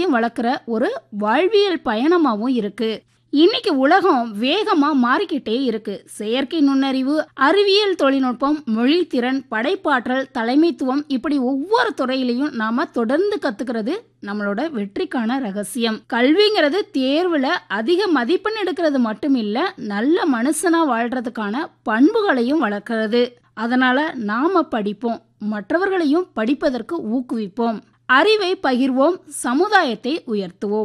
திறன்களையும் வளர்க்குற ஒரு வாழ்வியல் பயணமாவும் இருக்கு இன்னைக்கு உலகம் வேகமா மாறிக்கிட்டே இருக்கு செயற்கை நுண்ணறிவு அறிவியல் தொழில்நுட்பம் மொழித்திறன் படைப்பாற்றல் தலைமைத்துவம் இப்படி ஒவ்வொரு துறையிலையும் நாம தொடர்ந்து கத்துக்கிறது நம்மளோட வெற்றிக்கான ரகசியம் கல்விங்கிறது தேர்வுல அதிக மதிப்பெண் எடுக்கிறது மட்டும் இல்ல நல்ல மனுஷனா வாழ்றதுக்கான பண்புகளையும் வளர்க்கிறது அதனால நாம படிப்போம் மற்றவர்களையும் படிப்பதற்கு ஊக்குவிப்போம் அறிவை பகிர்வோம் சமுதாயத்தை உயர்த்துவோம்